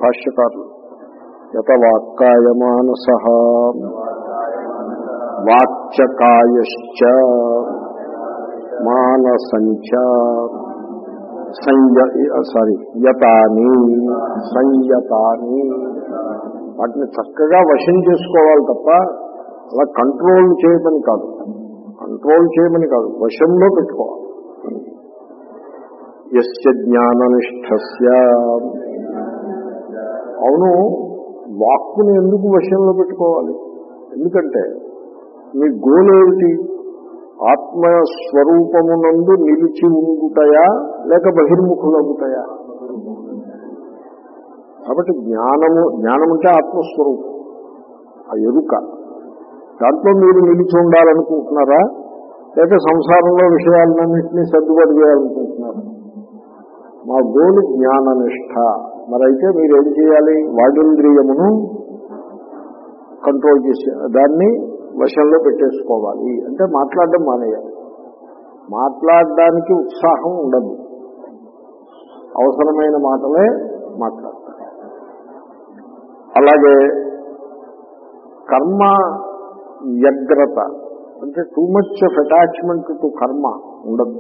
భాష్యకారులు యత వాక్కాయ మానస వాక్యకాయశ్చ మానసంచ సంయ సారీ యతాని సంయతాని వాటిని చక్కగా వశం చేసుకోవాలి తప్ప అలా కంట్రోల్ చేయమని కాదు కంట్రోల్ చేయమని కాదు వశంలో పెట్టుకోవాలి ఎస్య జ్ఞాననిష్టస్య అవును వాక్కుని ఎందుకు వశంలో పెట్టుకోవాలి ఎందుకంటే మీ గోల్ ఏమిటి ఆత్మస్వరూపమునందు నిలిచి ఉండుటయా లేక బహిర్ముఖులవుతాయా కాబట్టి జ్ఞానము జ్ఞానం అంటే ఆత్మస్వరూపం ఆ ఎరుక దాంట్లో మీరు నిలిచి ఉండాలనుకుంటున్నారా లేక సంసారంలో విషయాలన్నింటినీ సర్దుబాటు చేయాలనుకుంటున్నారా మా గోలు జ్ఞాననిష్ట మరైతే మీరేం చేయాలి వాగింద్రియమును కంట్రోల్ చేసే దాన్ని వశంలో పెట్టేసుకోవాలి అంటే మాట్లాడడం మానేయాలి మాట్లాడడానికి ఉత్సాహం ఉండదు అవసరమైన మాటలే మాట్లాడతారు అలాగే కర్మ వ్యగ్రత అంటే too much of attachment to కర్మ ఉండదు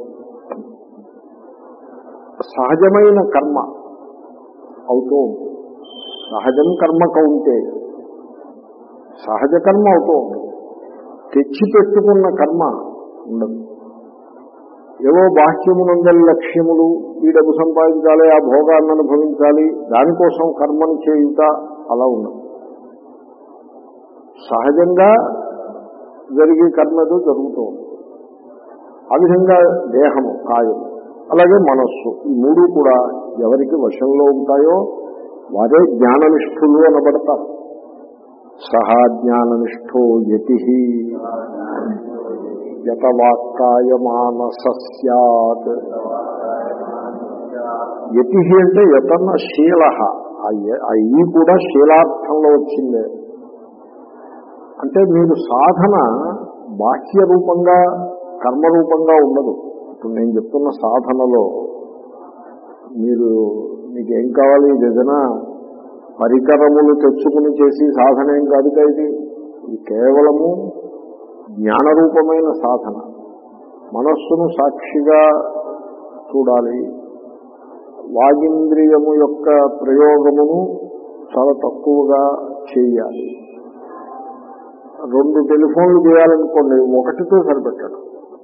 సహజమైన కర్మ అవుతూ ఉంటుంది సహజం కర్మకు ఉంటే సహజ కర్మ అవుతూ ఉంటుంది తెచ్చి పెట్టుకున్న కర్మ ఉండదు ఏవో బాహ్యమునందరి లక్ష్యములు ఈ డబ్బు సంపాదించాలి ఆ భోగాన్ని అనుభవించాలి దానికోసం కర్మను చేయుట అలా ఉండదు సహజంగా జరిగే కర్మతో జరుగుతూ ఉంటుంది ఆ విధంగా దేహము కాయము అలాగే మనస్సు ఈ మూడు కూడా ఎవరికి వశంలో ఉంటాయో వారే జ్ఞాననిష్ఠులు అనబడతారు సహా జ్ఞాననిష్ఠో యతి యతవాక్కాయ మానస సత్ యతి అంటే యతన శీల ఆ ఈ కూడా శీలార్థంలో వచ్చిందే అంటే మీరు సాధన బాహ్య రూపంగా కర్మరూపంగా ఉండదు ఇప్పుడు నేను చెప్తున్న సాధనలో మీరు మీకు ఏం కావాలి ఏదైనా పరికరములు తెచ్చుకుని చేసి సాధన ఏం కాదు కదా ఇది ఇది కేవలము జ్ఞానరూపమైన సాధన మనస్సును సాక్షిగా చూడాలి వాగింద్రియము యొక్క ప్రయోగమును చాలా తక్కువగా చేయాలి రెండు టెలిఫోన్లు చేయాలనుకోండి ఒకటితో సరిపెట్టాడు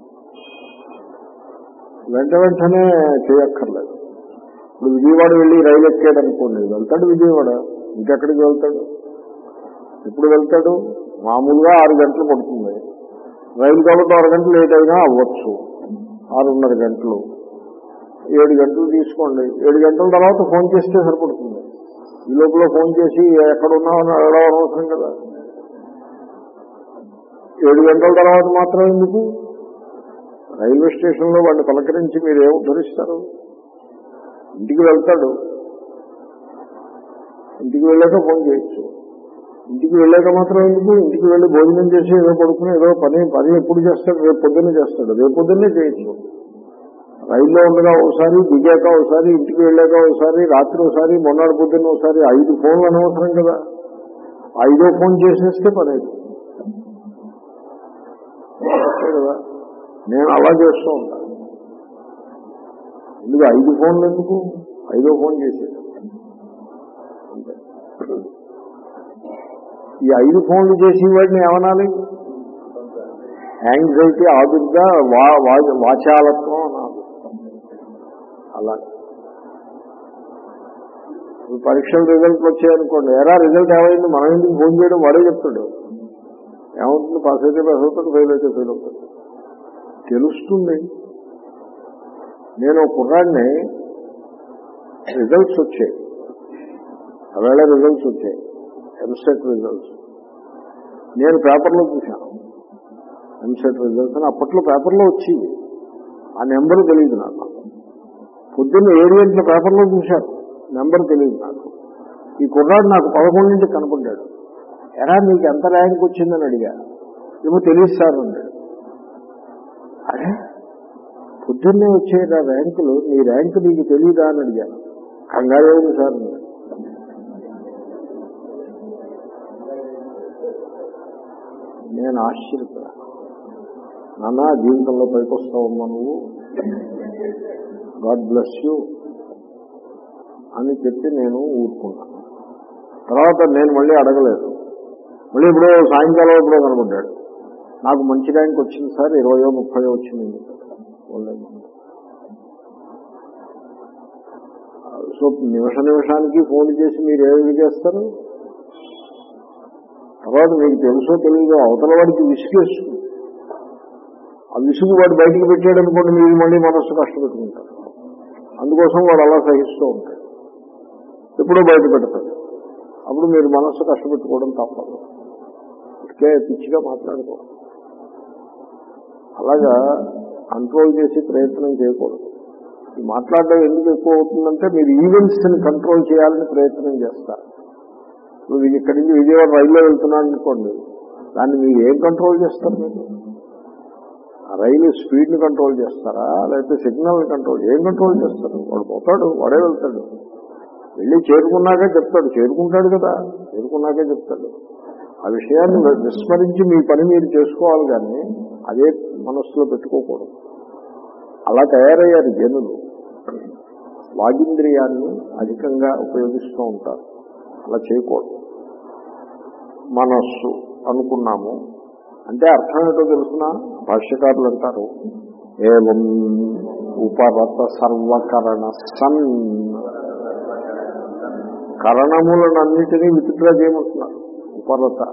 వెంట వెంటనే చేయక్కర్లేదు ఇప్పుడు విజయవాడ వెళ్ళి రైలు ఎక్కాడు అనుకోండి వెళ్తాడు విజయవాడ ఇంకెక్కడికి వెళ్తాడు ఎప్పుడు వెళ్తాడు మామూలుగా ఆరు గంటలు పడుతుంది రైలు కాబట్టి ఆరు గంటలు లేట్ అయినా అవ్వచ్చు ఆరున్నర గంటలు ఏడు గంటలు తీసుకోండి ఏడు గంటల తర్వాత ఫోన్ చేస్తే సరిపడుతుంది ఈ లోపల ఫోన్ చేసి ఎక్కడున్నామని అడగడం అవసరం కదా ఏడు గంటల తర్వాత మాత్రం ఎందుకు రైల్వే స్టేషన్లో వాడిని పలకరించి మీరు ఏం ఉద్ధరిస్తారు ఇంటికి వెళ్తాడు ఇంటికి వెళ్ళాక ఫోన్ చేయొచ్చు ఇంటికి వెళ్ళాక మాత్రం ఎందుకు ఇంటికి వెళ్ళి భోజనం చేసి ఏదో పడుకుని ఏదో పని పని ఎప్పుడు చేస్తాడు రేపు పొద్దున్నే చేస్తాడు రేపు పొద్దున్నే చేయొచ్చు రైల్లో ఉండగా ఒకసారి దిగాక ఒకసారి ఇంటికి వెళ్ళాక ఒకసారి రాత్రి ఒకసారి మొన్నటి పొద్దున్న ఒకసారి ఐదు ఫోన్లు అనవసరం కదా ఐదో ఫోన్ చేసేస్తే పని అయిపోతుంది. అంతే కదా నేను అలా చేస్తూ ఉంటాను ఎందుకు ఐదు ఫోన్లు ఎందుకు ఐదో ఫోన్ చేసేది అంతే. ఈ ఐదు ఫోన్లు చేసి వాడిని ఏమనాలి యాంగ్జైటీ ఆదుర్గా వా వా- వాచాలత్వం అనాలి అలా ఇప్పుడు పరీక్షల రిజల్ట్ వచ్చాయనుకోండి ఎరా రిజల్ట్ ఏమైంది మనం ఎందుకు ఫోన్ చేయడం వాడే చెప్తాడు ఏమవుతుంది పాస్ అయితే పాస్ అవుతాడు ఫెయిల్ అయితే ఫెయిల్ అవుతాడు తెలుస్తుంది నేను ఒక కుర్రాడిని రిజల్ట్స్ వచ్చాయి అవేళ రిజల్ట్స్ వచ్చాయి ఎంసెట్ రిజల్ట్స్ నేను పేపర్లో చూశాను ఎంసెట్ రిజల్ట్స్ అని అప్పట్లో పేపర్లో వచ్చింది ఆ నెంబర్ తెలియదు నాకు పొద్దున్న ఏడు గంటల పేపర్లో చూశాను నెంబర్ తెలియదు నాకు ఈ కుర్రాడు నాకు పదకొండింటికి కనపడ్డాడు ఎరా మీకు ఎంత ర్యాంక్ వచ్చిందని అడిగా ఏమో తెలియదు సార్ అన్నాడు అరే పొద్దున్నే వచ్చేరా ర్యాంకులు నీ ర్యాంకు నీకు తెలియదా అని అడిగాను కంగారు ఉంది సార్ అన్నాడు. నేను ఆశ్చర్యపోయా నాన్న జీవితంలో పైకి వస్తావమ్మా నువ్వు గాడ్ బ్లెస్ యూ అని చెప్పి నేను ఊరుకున్నాను తర్వాత నేను మళ్ళీ అడగలేదు మళ్ళీ ఇప్పుడు సాయంకాలం ఎప్పుడో కనబడ్డాడు నాకు మంచి ర్యాంక్ వచ్చింది సార్ ఇరవయో ముప్పయో వచ్చింది వాళ్ళేమో. సో నిమిష నిమిషానికి ఫోన్ చేసి మీరు ఏమి చేస్తారు తర్వాత మీకు తెలుసో తెలియదో అవతల వాడికి విసిగేస్తుంది ఆ విసుగు వాడు బయటికి పెట్టాడు అనుకోండి మీరు మళ్ళీ మనస్సు కష్టపెట్టుకుంటారు అందుకోసం వాడు అలా సహిస్తూ ఉంటాడు ఎప్పుడో బయట పెడతాడు అప్పుడు మీరు మనస్సు కష్టపెట్టుకోవడం తప్పదు ఇటుకే పిచ్చిగా మాట్లాడుకోవడం అలాగా కంట్రోల్ చేసి ప్రయత్నం చేయకూడదు ఈ మాట్లాడడం ఎందుకు ఎక్కువ అవుతుందంటే మీరు ఈవెంట్స్ ని కంట్రోల్ చేయాలని ప్రయత్నం చేస్తారు నువ్వు ఇక్కడి నుంచి విజయవాడ రైల్లో వెళ్తున్నాడు అనుకోండి దాన్ని మీరు ఏం కంట్రోల్ చేస్తారు మీరు ఆ రైలు స్పీడ్ ని కంట్రోల్ చేస్తారా లేకపోతే సిగ్నల్ ని కంట్రోల్ ఏం కంట్రోల్ చేస్తారు వాడు పోతాడు వాడే వెళ్తాడు వెళ్ళి చేరుకున్నాకే చెప్తాడు చేరుకుంటాడు కదా చేరుకున్నాకే చెప్తాడు ఆ విషయాన్ని విస్మరించి మీ పని మీరు చేసుకోవాలి కానీ అదే మనస్సులో పెట్టుకోకూడదు అలా తయారయ్యారు జనులు వాగింద్రియాన్ని అధికంగా ఉపయోగిస్తూ ఉంటారు అలా చేయకూడదు మనస్సు అనుకున్నాము అంటే అర్థం ఏంటో తెలుసిన భాష్యకారులు అంటారు ఏవం ఉపరత సర్వకరణ సన్ కరణములనన్నిటినీ విచిత్రా చేయమంటున్నారు ఉపరత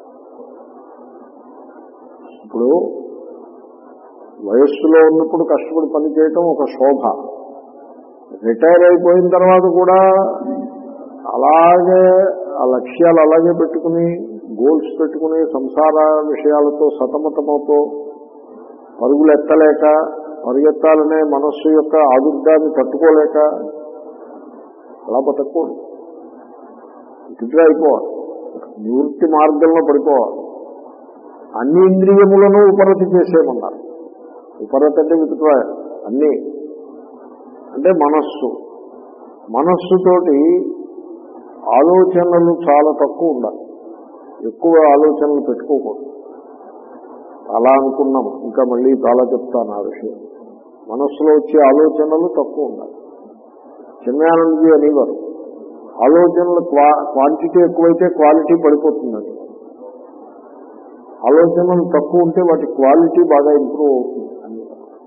ఇప్పుడు వయస్సులో ఉన్నప్పుడు కష్టపడి పని చేయటం ఒక శోభ రిటైర్ అయిపోయిన తర్వాత కూడా అలాగే ఆ లక్ష్యాలు అలాగే పెట్టుకుని గోల్స్ పెట్టుకుని సంసార విషయాలతో సతమతమవుతూ పరుగులు ఎత్తలేక పరిగెత్తాలనే మనస్సు యొక్క ఆదుర్దాన్ని తట్టుకోలేక అలా బతకూడదు ఇటుగా అయిపోవాలి నివృత్తి మార్గంలో పడిపోవాలి అన్ని ఇంద్రియములను ఉపరతి చేసేయమన్నారు ఉపరతి అంటే వితుట్రా అన్ని అంటే మనస్సు మనస్సుతోటి ఆలోచనలు చాలా తక్కువ ఉండాలి ఎక్కువ ఆలోచనలు పెట్టుకోకూడదు అలా అనుకున్నాం ఇంకా మళ్ళీ చాలా చెప్తాను ఆ విషయం మనస్సులో వచ్చే ఆలోచనలు తక్కువ ఉండాలి చిన్నానందజీ అనేవారు ఆలోచనలు క్వాంటిటీ ఎక్కువైతే క్వాలిటీ పడిపోతుందని ఆలోచనలు తక్కువ ఉంటే వాటి క్వాలిటీ బాగా ఇంప్రూవ్ అవుతుంది అని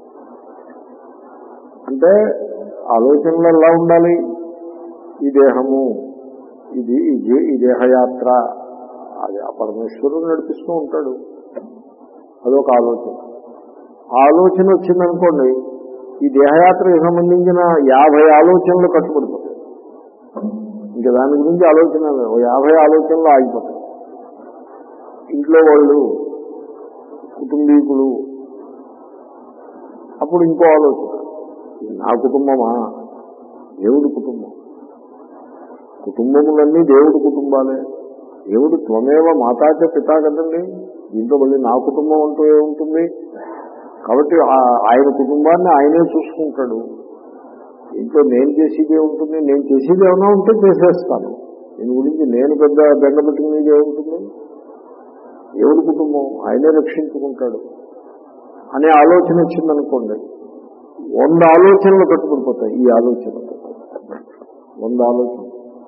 అంటే ఆలోచనలు ఎలా ఉండాలి ఈ దేహము ఇది ఈ జీ- ఈ దేహయాత్ర అది ఆ పరమేశ్వరుడు నడిపిస్తూ ఉంటాడు అదొక ఆలోచన ఆ ఆలోచన వచ్చిందనుకోండి ఈ దేహయాత్రకు సంబంధించిన యాభై ఆలోచనలు కట్టుబడిపోతాయి ఇంకా దాని గురించి ఆలోచన లేదు. ఓ యాభై ఆలోచనలు ఆగిపోతాయి ఇంట్లో వాళ్ళు కుటుంబీకులు అప్పుడు ఇంకో ఆలోచన ఇది నా కుటుంబమా దేవుడి కుటుంబం కుటుంబములన్నీ దేవుడి కుటుంబాలే దేవుడు త్వమేవ మాతాచ పితా కదండి దీంట్లో మళ్ళీ నా కుటుంబం అంటూ ఏముంటుంది కాబట్టి ఆ- ఆయన కుటుంబాన్ని ఆయనే చూసుకుంటాడు ఇంట్లో నేను చేసేదే ఉంటుంది నేను చేసేది ఏమైనా ఉంటే చేసేస్తాను దీని గురించి నేను పెద్ద బెండ పెట్టుకునేది ఏముంటుంది దేవుడి కుటుంబం ఆయనే రక్షించుకుంటాడు అనే ఆలోచన వచ్చిందనుకోండి వంద ఆలోచనలు కట్టుకుడిపోతాయి ఈ ఆలోచన వంద ఆలోచన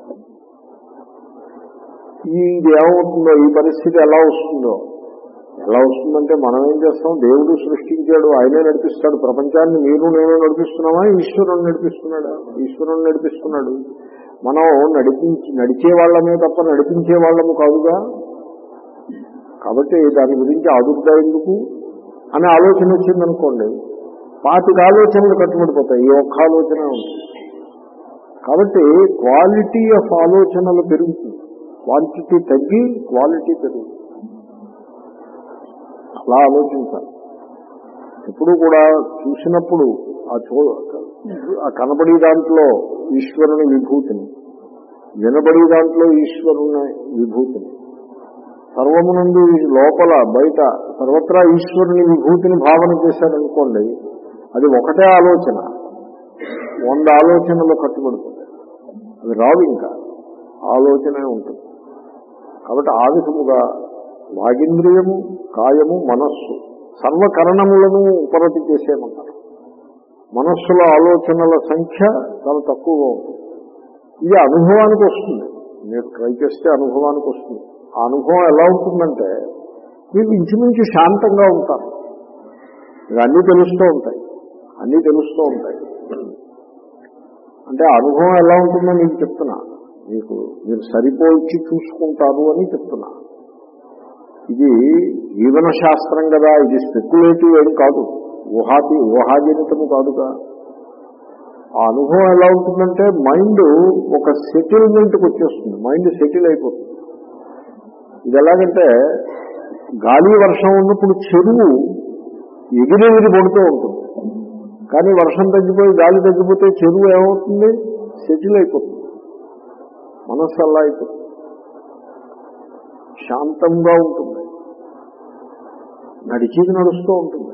ఈ ఇది ఏమవుతుందో ఈ పరిస్థితి ఎలా వస్తుందో ఎలా వస్తుందంటే మనం ఏం చేస్తాం దేవుడు సృష్టించాడు ఆయనే నడిపిస్తాడు ప్రపంచాన్ని మీరు నేను నడిపిస్తున్నామా ఈశ్వరుడు నడిపిస్తున్నాడా ఈశ్వరుడు నడిపిస్తున్నాడు మనం నడిపించి నడిచే వాళ్ళమే తప్ప నడిపించే వాళ్ళము కాదుగా కాబట్టి దాని గురించి ఆదుర్దా ఎందుకు అనే ఆలోచన వచ్చిందనుకోండి పాతిక ఆలోచనలు కట్టుబడిపోతాయి ఈ ఒక్క ఆలోచన ఉంటుంది కాబట్టి క్వాలిటీ ఆఫ్ ఆలోచనలు పెరుగుతుంది క్వాంటిటీ తగ్గి క్వాలిటీ పెరుగుతుంది అలా ఆలోచించాలి ఎప్పుడు కూడా చూసినప్పుడు ఆ చూ ఆ కనబడి దాంట్లో ఈశ్వరుని విభూతిని వినబడి దాంట్లో ఈశ్వరుని విభూతిని సర్వమునందు ఈ లోపల బయట సర్వత్రా ఈశ్వరుని విభూతిని భావన చేశారనుకోండి అది ఒకటే ఆలోచన వంద ఆలోచనలు కట్టుబడుతుంది అది రావు ఇంకా ఆలోచనే ఉంటుంది కాబట్టి ఆ విధముగా వాగింద్రియము కాయము మనస్సు సర్వకరణములను ఉపరతి చేసేమన్నారు మనస్సులో ఆలోచనల సంఖ్య చాలా తక్కువగా ఉంటుంది ఇది అనుభవానికి వస్తుంది మీరు ట్రై చేస్తే అనుభవానికి వస్తుంది ఆ అనుభవం ఎలా ఉంటుందంటే మీకు ఇంచుమించు శాంతంగా ఉంటారు మీకు అన్నీ తెలుస్తూ ఉంటాయి అన్నీ తెలుస్తూ ఉంటాయి అంటే ఆ అనుభవం ఎలా ఉంటుందో మీకు చెప్తున్నా మీకు మీరు సరిపోల్చి చూసుకుంటారు అని చెప్తున్నా ఇది జీవన శాస్త్రం కదా ఇది స్పెక్యులేటివ్ ఏం కాదు ఊహాతి ఊహాజనితము కాదుగా ఆ అనుభవం ఎలా ఉంటుందంటే మైండ్ ఒక సెటిల్మెంట్కి వచ్చేస్తుంది మైండ్ సెటిల్ అయిపోతుంది ఇది ఎలాగంటే గాలి వర్షం ఉన్నప్పుడు చెరువు ఎగిరెగిరి పడుతూ ఉంటుంది కానీ వర్షం తగ్గిపోయి గాలి తగ్గిపోతే చెరువు ఏమవుతుంది సెటిల్ అయిపోతుంది మనస్సు అలా అయిపోతుంది శాంతంగా ఉంటుంది నడిచేది నడుస్తూ ఉంటుంది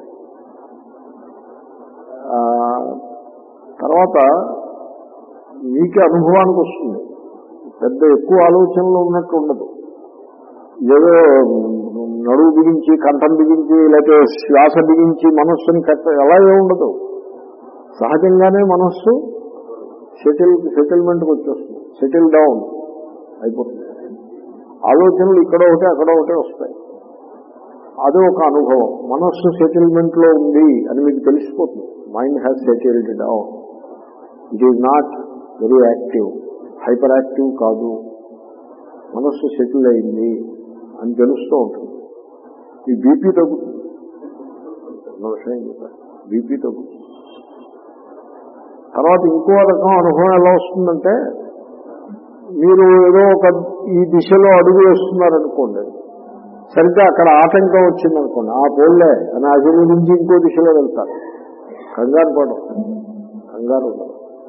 ఆ, తర్వాత మీకే అనుభవానికి వస్తుంది పెద్ద ఎక్కువ ఆలోచనలు ఉన్నట్టు ఉండదు ఏదో నడువు బిగించి కంఠం బిగించి లేకపోతే శ్వాస బిగించి మనస్సుని కట్ట ఎలా ఉండదు సహజంగానే మనస్సు సెటిల్ సెటిల్మెంట్కి వచ్చేస్తుంది సెటిల్ డౌన్ అయిపోతుంది ఆలోచనలు ఇక్కడ ఒకటే అక్కడ ఒకటే వస్తాయి అది ఒక అనుభవం మనస్సు సెటిల్మెంట్ లో ఉంది అని మీకు తెలిసిపోతుంది mind has settled down it is not very active hyper active కాదు మనస్సు సెటిల్ అయింది అని తెలుస్తూ ఉంటుంది ఈ బీపీ తగ్గుతుంది ఉన్న విషయం చెప్పారు బీపీ తగ్గుతుంది తర్వాత ఇంకో రకం అనుభవం ఎలా వస్తుందంటే మీరు ఏదో ఒక ఈ దిశలో అడుగు వేస్తున్నారనుకోండి సరిగ్గా అక్కడ ఆటంకం వచ్చిందనుకోండి ఆ పోల్లే అని అసలు నుంచి ఇంకో దిశలో వెళ్తారు కంగారు పడరు కంగారు ఉండదు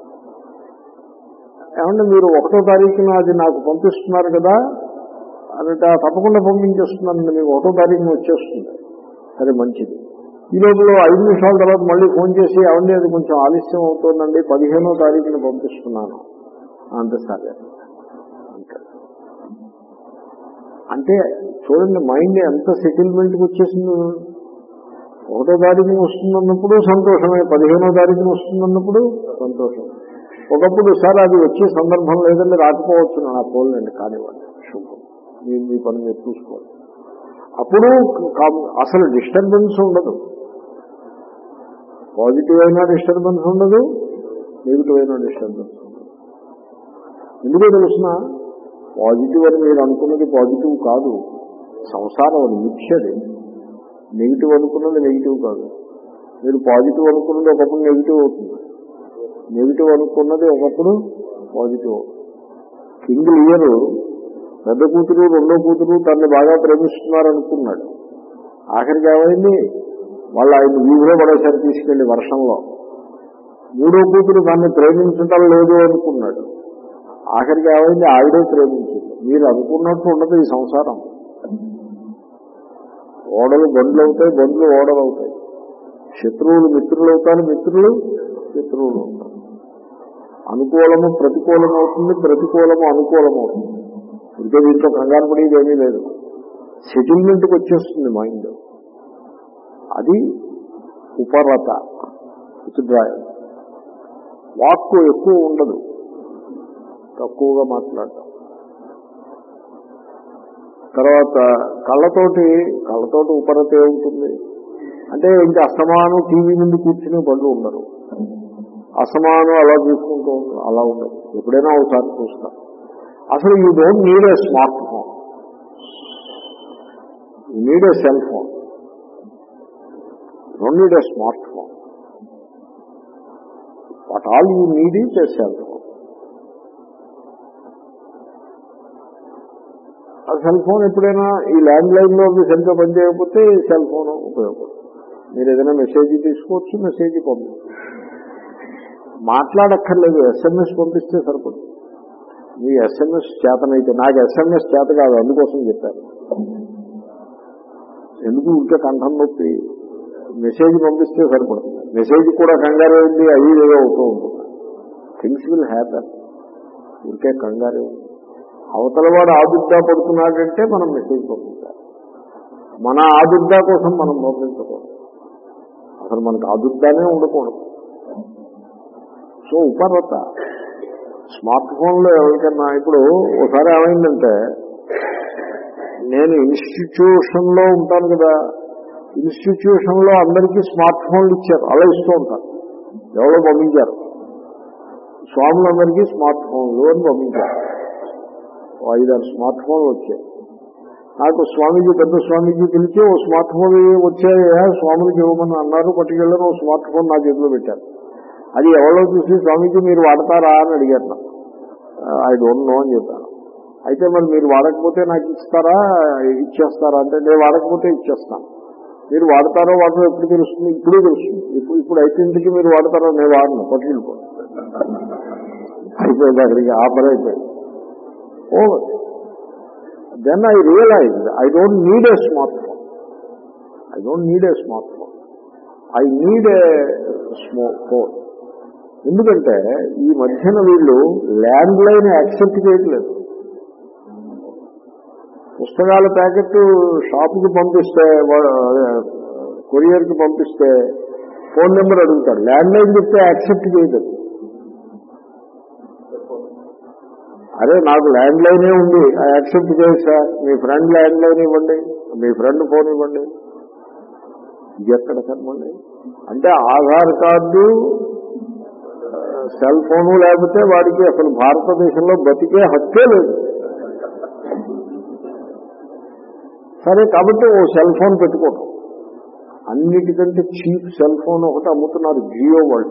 ఏమంటే మీరు ఒకటో తారీఖున అది నాకు పంపిస్తున్నారు కదా అన్నట తప్పకుండా పంపించేస్తున్నానండి మీకు ఒకటో తారీఖున వచ్చేస్తుంది సరే మంచిది ఈ లోపల ఐదు నిమిషాల తర్వాత మళ్ళీ ఫోన్ చేసి అవండి అది కొంచెం ఆలస్యం అవుతుందండి పదిహేనో తారీఖున పంపిస్తున్నాను అంతే సరే అంతే అంటే చూడండి మైండ్ ఎంత సెటిల్మెంట్కి వచ్చేసిందో ఒకటో తారీఖున వస్తుందన్నప్పుడు సంతోషమే పదిహేనో తారీఖున వస్తుందన్నప్పుడు సంతోషం ఒకప్పుడు సార్ అది వచ్చే సందర్భం లేదండి రాకపోవచ్చు నా పోలండి కానివ్వండి శుభం మీ మీ పని మీరు చూసుకోండి అప్పుడు కా- అసలు డిస్టర్బెన్స్ ఉండదు పాజిటివ్ అయినా డిస్టర్బెన్స్ ఉండదు నెగిటివ్ అయినా డిస్టర్బెన్స్ ఉండదు ఎందుకో తెలుసిన పాజిటివ్ అని మీరు అనుకున్నది పాజిటివ్ కాదు సంసారం అది మిథ్యది నెగిటివ్ అనుకున్నది నెగిటివ్ కాదు మీరు పాజిటివ్ అనుకున్నది ఒకప్పుడు నెగిటివ్ అవుతుంది నెగిటివ్ అనుకున్నది ఒకప్పుడు పాజిటివ్ అవుతుంది సింగిల్ ఇయర్ పెద్ద కూతురు రెండో కూతురు తనని బాగా ప్రేమిస్తున్నారు అనుకున్నాడు ఆఖరికి ఏమైంది వాళ్ళు ఆయన వీధిలో పడేసరి తీసుకెళ్లి వర్షంలో మూడో కూతురు తనని ప్రేమించటం లేదు అనుకున్నాడు ఆఖరికి ఏమైంది ఆవిడే ప్రేమించింది మీరు అనుకున్నట్టు ఉండదు ఈ సంసారం ఓడలు బండ్లు అవుతాయి బండ్లు ఓడలు అవుతాయి శత్రువులు మిత్రులు అవుతారు మిత్రులు శత్రువులు అవుతారు అనుకూలము ప్రతికూలం అవుతుంది ప్రతికూలము అనుకూలం అవుతుంది ఇంకా దీంట్లో కంగారు పడేది ఏమీ లేదు సెటిల్మెంట్కి వచ్చేస్తుంది మైండ్ అది ఉపరత విత్డ్రాయల్ వాక్కు ఎక్కువ ఉండదు తక్కువగా మాట్లాడటం తర్వాత కళ్ళతోటి కళ్ళతోటి ఉపరతే ఉంటుంది అంటే ఇంకా అసమానం టీవీ ముందు కూర్చుని పళ్ళు ఉండరు అసమానం అలా చూసుకుంటూ ఉంటారు అలా ఉండదు ఎప్పుడైనా ఒకసారి చూస్తారు అసలు you don't need a smart phone you need a cell phone don't need a smart phone what all you need is a cell phone ఆ సెల్ ఫోన్ ఎప్పుడైనా ఈ ల్యాండ్ లైన్ లో సరిగ్గా పనిచేయకపోతే ఈ సెల్ ఫోన్ ఉపయోగపడుతుంది మీరు ఏదైనా మెసేజ్ తీసుకోవచ్చు మెసేజ్ పంపించవచ్చు మాట్లాడక్కర్లేదు ఎస్ఎంఎస్ పంపిస్తే సరిపడు మీ ఎస్ఎంఎస్ చేతనైతే నాకు ఎస్ఎంఎస్ చేత కాదు అందుకోసం చెప్పాను ఎందుకు ఉంటే కంఠం నొప్పి మెసేజ్ పంపిస్తే సరిపడుతుంది మెసేజ్ కూడా కంగారే ఉంది అది ఏదో అవుతూ ఉంటుంది థింగ్స్ విల్ హ్యాపన్ ఉంటే కంగారే ఉంది అవతల వాడు ఆదుర్దా పడుతున్నాడంటే మనం మెసేజ్ పంపించాలి మన ఆదుర్దా కోసం మనం పంపించకూడదు అసలు మనకు ఆదుర్దానే ఉండకూడదు సో ఉపరత స్మార్ట్ ఫోన్లో ఎవరికన్నా ఇప్పుడు ఒకసారి ఏమైందంటే నేను ఇన్స్టిట్యూషన్ లో ఉంటాను కదా ఇన్స్టిట్యూషన్ లో అందరికీ స్మార్ట్ ఫోన్లు ఇచ్చారు అలా ఇస్తూ ఉంటారు ఎవరో పంపించారు స్వాములందరికీ స్మార్ట్ ఫోన్లు అని పంపించారు ఓ ఐదారు స్మార్ట్ ఫోన్లు వచ్చాయి నాకు స్వామీజీ పెద్ద స్వామీజీ పిలిచి ఓ స్మార్ట్ ఫోన్ వచ్చాయా స్వాములకి ఇవ్వమని అన్నారు పట్టుకెళ్ళని ఓ స్మార్ట్ ఫోన్ నా చేతిలో పెట్టారు అది ఎవరో చూసి స్వామీజీ మీరు వాడతారా అని అడిగారు నాకు ఐ డోంట్ నో అని చెప్పాను అయితే మరి మీరు వాడకపోతే నాకు ఇస్తారా ఇచ్చేస్తారా అంటే నేను వాడకపోతే ఇచ్చేస్తాను మీరు వాడతారో వాడతారో ఎప్పుడు తెలుస్తుంది ఇప్పుడే తెలుస్తుంది ఇప్పుడు ఇప్పుడు ఐదింటికి మీరు వాడతారో నేను వాడను పట్టుకెళ్ళిపోను అయిపోయింది అక్కడికి ఆఫర్ అయిపోయింది over then I realize I don't need a smart phone I don't need a smart phone I need a small phone ఎందుకంటే ఈ మధ్యన వీళ్ళు ల్యాండ్ లైన్ యాక్సెప్ట్ చేయట్లేదు పుస్తకాల ప్యాకెట్ షాపుకి పంపిస్తే కొరియర్కి పంపిస్తే ఫోన్ నెంబర్ అడుగుతారు ల్యాండ్ లైన్ చెప్తే యాక్సెప్ట్ చేయదు అరే నాకు ల్యాండ్ లైనే ఉంది యాక్సెప్ట్ చేయదు సార్ మీ ఫ్రెండ్ ల్యాండ్ లైన్ ఇవ్వండి మీ ఫ్రెండ్ ఫోన్ ఇవ్వండి ఇది ఎక్కడ కర్మండి అంటే ఆధార్ కార్డు సెల్ ఫోను లేకపోతే వాడికి అసలు భారతదేశంలో బతికే హక్కే లేదు సరే కాబట్టి ఓ సెల్ ఫోన్ పెట్టుకోవడం అన్నిటికంటే చీప్ సెల్ ఫోన్ ఒకటి అమ్ముతున్నారు జియో వాళ్ళు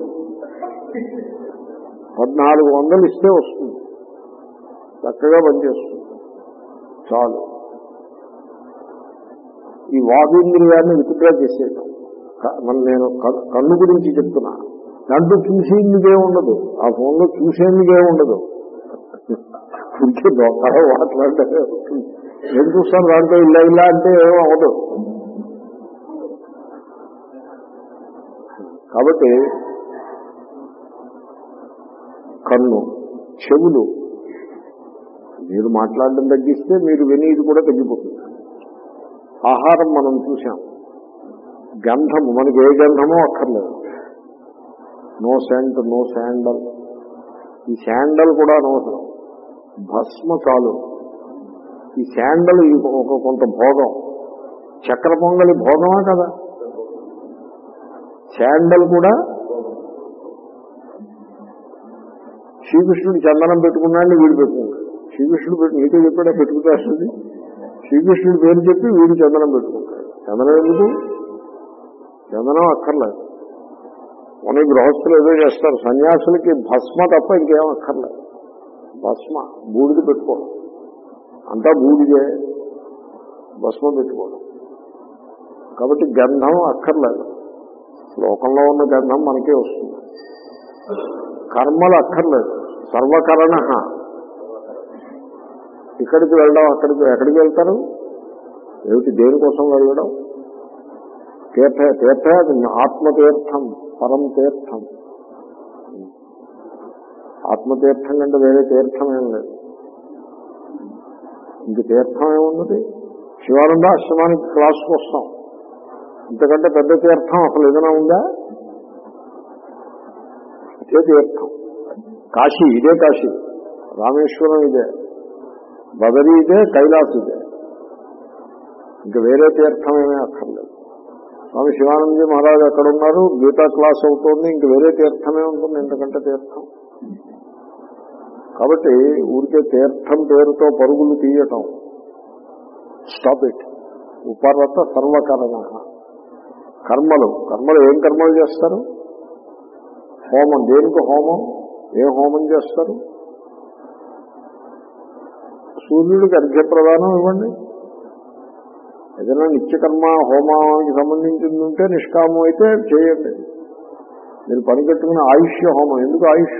పద్నాలుగు వందలు ఇస్తే వస్తుంది చక్కగా పనిచేస్తుంది చాలు ఈ వాబీంద్రియాన్ని విత్డ్రా చేసేయడం క- మన నేను క- కన్ను గురించి చెప్తున్నా దాంట్లో చూసేందుకే ఉండదు ఆ ఫోన్లో చూసేందుకే ఉండదు ఇంకే దొంగ మాట్లాడే ఉంటుంది ఏం చూస్తాను దాంట్లో ఇలా ఇలా అంటే ఏమో అవ్వదు కాబట్టి కన్ను చెవులు మీరు మాట్లాడడం తగ్గిస్తే మీరు వినేది కూడా తగ్గిపోతుంది ఆహారం మనం చూసాం గంధము మనకి ఏ గంధమో అక్కర్లేదు నో సెంట్ నో శాండల్ ఈ శాండల్ కూడా అనవసరం భస్మ చాలు ఈ శాండల్ ఇది ఒక కొంత భోగం చక్ర పొంగలి భోగమా కదా శాండల్ కూడా శ్రీకృష్ణుడు చందనం పెట్టుకున్నాడని వీడు పెట్టుకుంటాడు శ్రీకృష్ణుడు పెట్టు నీతో చెప్పాడా పెట్టుకుంటే వస్తుంది శ్రీకృష్ణుడు పేరు చెప్పి వీడు చందనం పెట్టుకుంటాడు చందనం ఎందుకు చందనం అక్కర్లేదు మన గృహస్థులు ఏదో చేస్తారు సన్యాసులకి భస్మ తప్ప ఇంకేం అక్కర్లేదు భస్మ బూడిద పెట్టుకోవడం అంతా బూడిదే భస్మ పెట్టుకోవడం కాబట్టి గంధం అక్కర్లేదు లోకంలో ఉన్న గంధం మనకే వస్తుంది కర్మలు అక్కర్లేదు సర్వకరణ ఇక్కడికి వెళ్ళడం అక్కడికి ఎక్కడికి వెళ్తారు ఏమిటి దేనికోసం వెళ్ళడం తీర్థ తీర్థ ఆత్మతీర్థం పరం తీర్థం ఆత్మతీర్థం కంటే వేరే తీర్థం ఏం లేదు ఇంక తీర్థం ఏమున్నది శివానంద ఆశ్రమానికి క్లాస్కి వస్తాం ఇంతకంటే పెద్ద తీర్థం అసలు ఏదైనా ఉందా ఇదే తీర్థం కాశీ ఇదే కాశీ రామేశ్వరం ఇదే బదరి ఇదే కైలాస్ ఇదే ఇంకా వేరే తీర్థం ఏమీ అక్కర్లేదు స్వామి శివానందజీ మహారాజ్ అక్కడ ఉన్నారు గీతా క్లాస్ అవుతోంది ఇంక వేరే తీర్థమే ఉంటుంది ఇంతకంటే తీర్థం కాబట్టి ఊరికే తీర్థం పేరుతో పరుగులు తీయటం స్టాప్ ఇట్ ఉపరత సర్వకరణ కర్మలు కర్మలు ఏం కర్మలు చేస్తారు హోమం దేనికి హోమం ఏ హోమం చేస్తారు సూర్యుడికి అర్ఘ్యప్రదానం ఇవ్వండి ఏదైనా నిత్యకర్మ హోమానికి సంబంధించింది ఉంటే నిష్కామం అయితే చేయండి మీరు పని కట్టుకున్న ఆయుష్య హోమం ఎందుకు ఆయుష్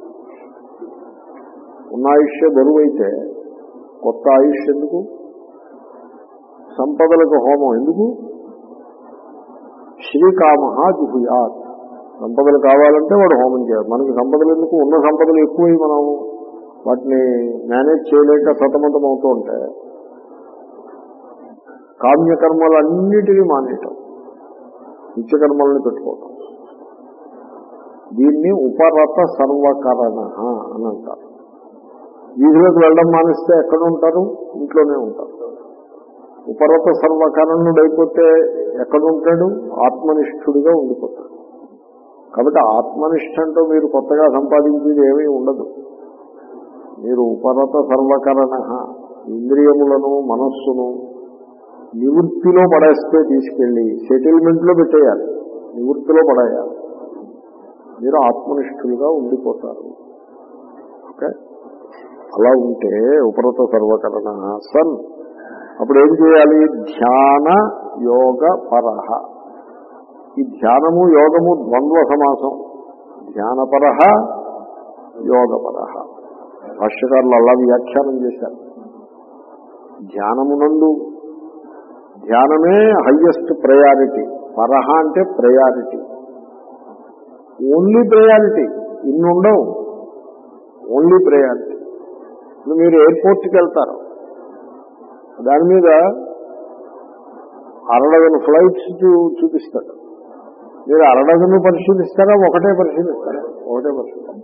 ఉన్న ఆయుష్య బరువు అయితే కొత్త ఆయుష్ ఎందుకు సంపదలకు హోమం ఎందుకు శ్రీకామ జుహుయాత్ సంపదలు కావాలంటే వాడు హోమం చేయాలి మనకి సంపదలు ఎందుకు ఉన్న సంపదలు ఎక్కువై మనం వాటిని మేనేజ్ చేయలేక సతమతం అవుతూ ఉంటాయి కామ్యకర్మలన్నిటినీ మానేయటం నిత్యకర్మల్ని పెట్టుకోవటం దీన్ని ఉపరత సర్వకరణ అని అంటారు వీధిలోకి వెళ్ళడం మానేస్తే ఎక్కడ ఉంటారు ఇంట్లోనే ఉంటారు ఉపరత సర్వకరణుడైపోతే ఎక్కడ ఉంటాడు ఆత్మనిష్ఠుడిగా ఉండిపోతాడు కాబట్టి ఆత్మనిష్ట అంటూ మీరు కొత్తగా సంపాదించేది ఏమీ ఉండదు మీరు ఉపరత సర్వకరణ ఇంద్రియములను మనస్సును నివృత్తిలో పడేస్తే తీసుకెళ్లి సెటిల్మెంట్లో పెట్టేయాలి నివృత్తిలో పడేయాలి మీరు ఆత్మనిష్ఠులుగా ఉండిపోతారు ఓకే అలా ఉంటే ఉపరత సర్వకరణ సన్ అప్పుడు ఏం చేయాలి ధ్యాన యోగ పరహ ఈ ధ్యానము యోగము ద్వంద్వ సమాసం ధ్యానపరహ యోగపరహ భాష్యకారులు అలా వ్యాఖ్యానం చేశారు ధ్యానమునందు ధ్యానమే హయ్యెస్ట్ ప్రయారిటీ పరహ అంటే ప్రయారిటీ ఓన్లీ ప్రయారిటీ ఇన్ని ఉండవు ఓన్లీ ప్రయారిటీ ఇప్పుడు మీరు ఎయిర్పోర్ట్కి వెళ్తారు దాని మీద అరడగను ఫ్లైట్స్ చూ- చూపిస్తాడు మీరు అరడగను పరిశీలిస్తారా ఒకటే పరిశీలిస్తారా ఒకటే పరిశీలిస్తారా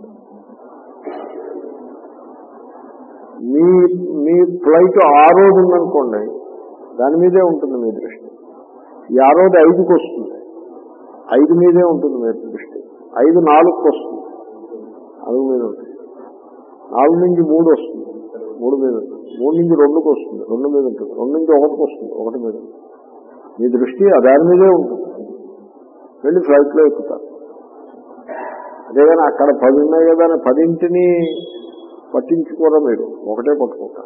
మీ మీ ఫ్లైట్ ఆ రోజు ఉందనుకోండి దాని మీదే ఉంటుంది మీ దృష్టి ఈ ఆ రోజు ఐదుకి వస్తుంది ఐదు మీదే ఉంటుంది మీ దృష్టి ఐదు నాలుగుకి వస్తుంది నాలుగు మీద ఉంటుంది నాలుగు నుంచి మూడు వస్తుంది మూడు మీద ఉంటుంది మూడు నుంచి రెండుకి వస్తుంది రెండు మీద ఉంటుంది రెండు నుంచి ఒకటికి వస్తుంది ఒకటి మీద ఉంటుంది. మీ దృష్టి ఆ దాని మీదే ఉంటుంది వెళ్ళి ఫ్లైట్లో ఎక్కుతారు అదేగాని అక్కడ పది ఉన్నాయి కదా అని పదింటిని పట్టించుకోరా మీరు ఒకటే పట్టుకుంటారు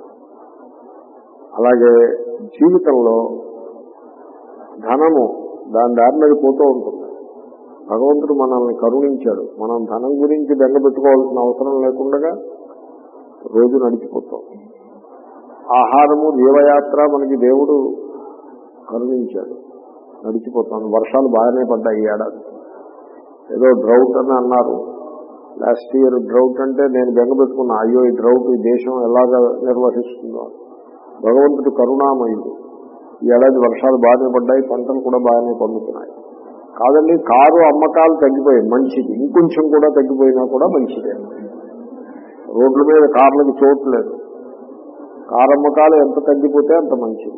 అలాగే జీవితంలో ధనము దాని దారి మీద పోతూ ఉంటుంది భగవంతుడు మనల్ని కరుణించాడు మనం ధనం గురించి బెంగ పెట్టుకోవాల్సిన అవసరం లేకుండా రోజు నడిచిపోతాం ఆహారము జీవయాత్ర మనకి దేవుడు కరుణించాడు నడిచిపోతాం వర్షాలు బాగానే పడ్డాయి ఈ ఏడాది ఏదో డ్రౌట్ అని అన్నారు లాస్ట్ ఇయర్ డ్రౌట్ అంటే నేను బెంగ పెట్టుకున్నా అయ్యో ఈ డ్రౌట్ ఈ దేశం ఎలాగ నిర్వహిస్తుందో అని. భగవంతుడు కరుణామయుడు ఈ ఏడాది వర్షాలు బాగానే పడ్డాయి పంటలు కూడా బాగానే పండుతున్నాయి కాదండి కారు అమ్మకాలు తగ్గిపోయాయి మంచిది ఇంకొంచెం కూడా తగ్గిపోయినా కూడా మంచిదే రోడ్ల మీద కార్లకు చోటు లేదు కారు అమ్మకాలు ఎంత తగ్గిపోతే అంత మంచిది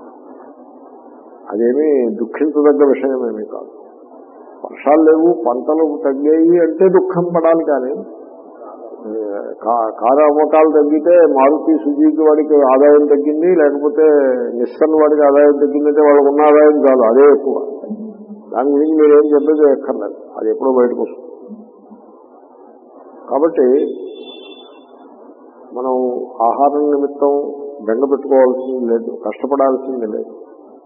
అదేమీ దుఃఖించదగ్గ విషయమేమీ కాదు వర్షాలు లేవు పంటలు తగ్గాయి అంటే దుఃఖం పడాలి కానీ ఏ, కా- కారు అమ్మకాలు తగ్గితే మారుతి సుజీకి వాడికి ఆదాయం తగ్గింది లేకపోతే నిస్సన్ వాడికి ఆదాయం తగ్గిందంటే వాళ్ళకు ఉన్న ఆదాయం కాదు అదే ఎక్కువ దాని గురించి మీరేం చెప్పేది ఎక్కర్లేదు అది ఎప్పుడో బయటకు వస్తుంది కాబట్టి మనం ఆహారం నిమిత్తం బెంగ పెట్టుకోవాల్సింది లేదు కష్టపడాల్సింది లేదు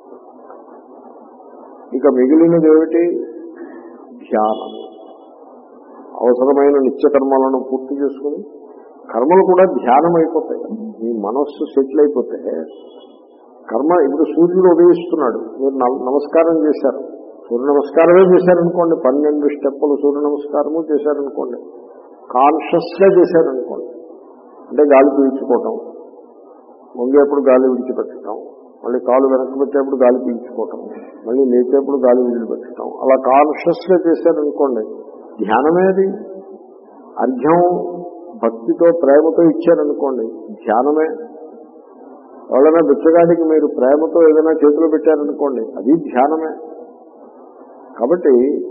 ఇక మిగిలినది ఏమిటి ధ్యానం అవసరమైన నిత్యకర్మలను పూర్తి చేసుకుని కర్మలు కూడా ధ్యానం అయిపోతాయి మీ మనస్సు సెటిల్ అయిపోతే కర్మ ఇప్పుడు సూర్యుడు ఉదయిస్తున్నాడు మీరు నమ- నమస్కారం చేశారు సూర్య నమస్కారమే చేశారనుకోండి పన్నెండు స్టెప్పులు సూర్య నమస్కారము చేశారనుకోండి కాన్షియస్ గా చేశారనుకోండి అంటే గాలి పీల్చుకోవటం వంగేప్పుడు గాలి విడిచిపెట్టడం మళ్ళీ కాలు వెనక్కి పెట్టేప్పుడు గాలి పీల్చుకోవటం మళ్ళీ లేచేప్పుడు గాలి విడిచిపెట్టడం అలా కాన్షియస్ గా చేశారనుకోండి ధ్యానమేది అర్ఘ్యం భక్తితో ప్రేమతో ఇచ్చారనుకోండి ధ్యానమే ఎవరైనా బిచ్చగాడికి మీరు ప్రేమతో ఏదైనా చేతిలో పెట్టారనుకోండి అది ధ్యానమే కాబట్టి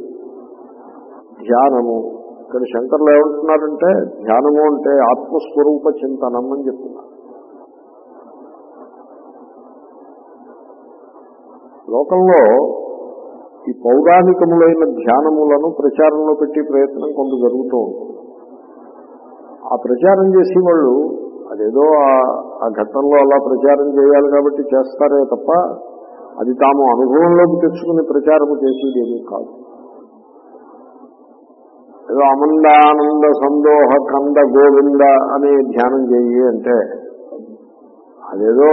ధ్యానము ఇక్కడ శంకర్లు ఏమంటున్నారంటే ధ్యానము అంటే ఆత్మస్వరూప చింతనం అని చెప్తున్నారు లోకంలో ఈ పౌరాణికములైన ధ్యానములను ప్రచారంలో పెట్టి ప్రయత్నం కొంత జరుగుతూ ఉంటుంది ఆ ప్రచారం చేసే వాళ్ళు అదేదో ఆ- ఆ ఘట్టంలో అలా ప్రచారం చేయాలి కాబట్టి చేస్తారే తప్ప అది తాము అనుభవంలోకి తెచ్చుకుని ప్రచారము చేసేది ఏమీ కాదు ఏదో అమందానంద సందోహ కంద గోవింద అనే ధ్యానం చేయి అంటే అదేదో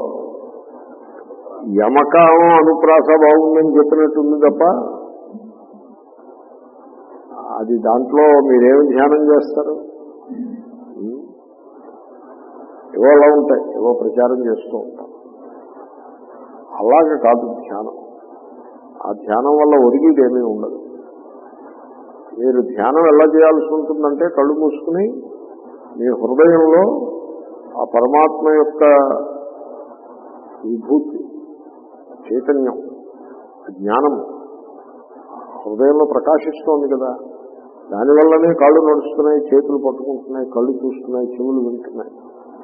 యమకామం అనుప్రాస బాగుందని చెప్పినట్టుంది తప్ప అది దాంట్లో మీరేమి ధ్యానం చేస్తారు ఏవో అలా ఉంటాయి ఏవో ప్రచారం చేస్తూ ఉంటాం అలాగే కాదు ధ్యానం ఆ ధ్యానం వల్ల ఒరిగిదేమీ ఉండదు మీరు ధ్యానం ఎలా చేయాల్సి ఉంటుందంటే కళ్ళు మూసుకుని మీ హృదయంలో ఆ పరమాత్మ యొక్క విభూతి చైతన్యం జ్ఞానం హృదయంలో ప్రకాశిస్తోంది కదా దానివల్లనే కాళ్ళు నడుస్తున్నాయి చేతులు పట్టుకుంటున్నాయి కళ్ళు చూస్తున్నాయి చెవులు వింటున్నాయి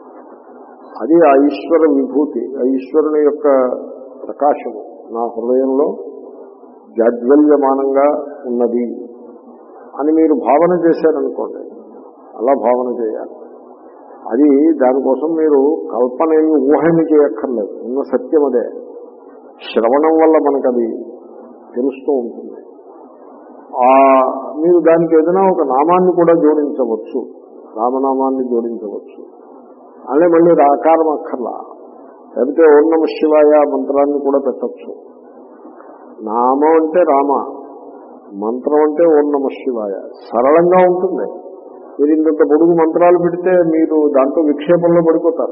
అది ఆ ఈశ్వర విభూతి ఆ ఈశ్వరుని యొక్క ప్రకాశము నా హృదయంలో జాజ్వల్యమానంగా ఉన్నది అని మీరు భావన చేశారనుకోండి అలా భావన చేయాలి అది దానికోసం మీరు కల్పనేమి ఊహని చేయక్కర్లేదు ఉన్న సత్యం అదే శ్రవణం వల్ల మనకు అది తెలుస్తూ ఉంటుంది ఆ మీరు దానికి ఏదైనా ఒక నామాన్ని కూడా జోడించవచ్చు రామనామాన్ని జోడించవచ్చు అదే మళ్ళీ ఆకారం అక్కర్లా లేకపోతే ఓం నమ శివాయ మంత్రాన్ని కూడా పెట్టచ్చు నామం అంటే రామ మంత్రం అంటే ఓం నమ శివాయ సరళంగా ఉంటుంది మీరు ఇంత పొడుగు మంత్రాలు పెడితే మీరు దాంట్లో విక్షేపంలో పడిపోతారు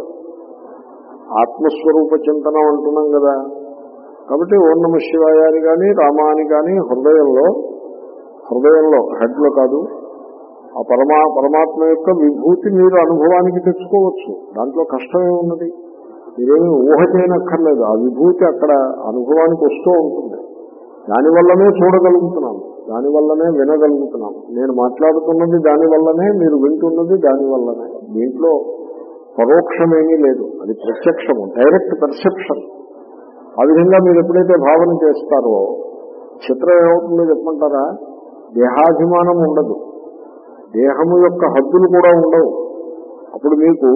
ఆత్మస్వరూప చింతనం అంటున్నాం కదా కాబట్టి ఓం నమ శివాయ అని కానీ రామ అని కానీ హృదయంలో హృదయంలో హెడ్లో కాదు ఆ పరమా పరమాత్మ యొక్క విభూతి మీరు అనుభవానికి తెచ్చుకోవచ్చు దాంట్లో కష్టమే ఉన్నది మీరేమీ ఊహ చేయనక్కర్లేదు ఆ విభూతి అక్కడ అనుభవానికి వస్తూ ఉంటుంది దానివల్లనే చూడగలుగుతున్నాము దానివల్లనే వినగలుగుతున్నాం నేను మాట్లాడుతున్నది దానివల్లనే మీరు వింటున్నది దానివల్లనే దీంట్లో పరోక్షమేమీ లేదు అది ప్రత్యక్షము డైరెక్ట్ పర్సెప్షన్ ఆ విధంగా మీరు ఎప్పుడైతే భావన చేస్తారో చిత్రం ఏమవుతుందో చెప్పమంటారా దేహాభిమానం ఉండదు దేహము యొక్క హద్దులు కూడా ఉండవు అప్పుడు మీకు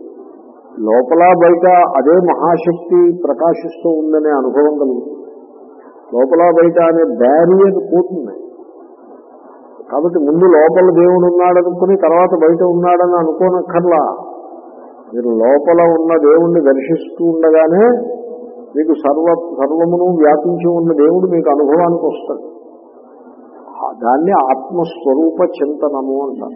లోపల బయట అదే మహాశక్తి ప్రకాశిస్తూ ఉందనే అనుభవం కలుగుతుంది లోపల బయట అనే బ్యారియర్ పోతుంది కాబట్టి ముందు లోపల దేవుడు ఉన్నాడనుకుని తర్వాత బయట ఉన్నాడని అనుకోనక్కర్లా మీరు లోపల ఉన్న దేవుణ్ణి దర్శిస్తూ ఉండగానే మీకు సర్వ సర్వమును వ్యాపించి ఉన్న దేవుడు మీకు అనుభవానికి వస్తాడు దాన్ని ఆత్మస్వరూప చింతనము అంటారు